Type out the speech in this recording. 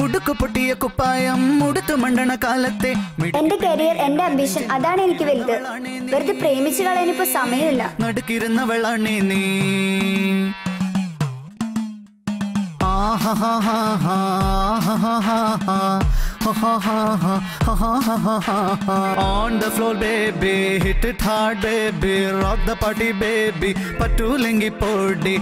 ഉടുക്കു പൊട്ടിയ കുപ്പായം ഉടുത്തു മണ്ടണ കാലത്തെ എന്റെ കരിയർ എന്റെ അംബിഷൻ അതാണ് എനിക്ക് വലുത് വെറുതെ പ്രേമിച്ചു കളയാനിപ്പോ സമയമില്ല നടുക്കിരുന്നവളാണേ നീ On the floor, baby, hit it hard, baby, rock the party, baby, പറ്റൂലെങ്കി പൊടി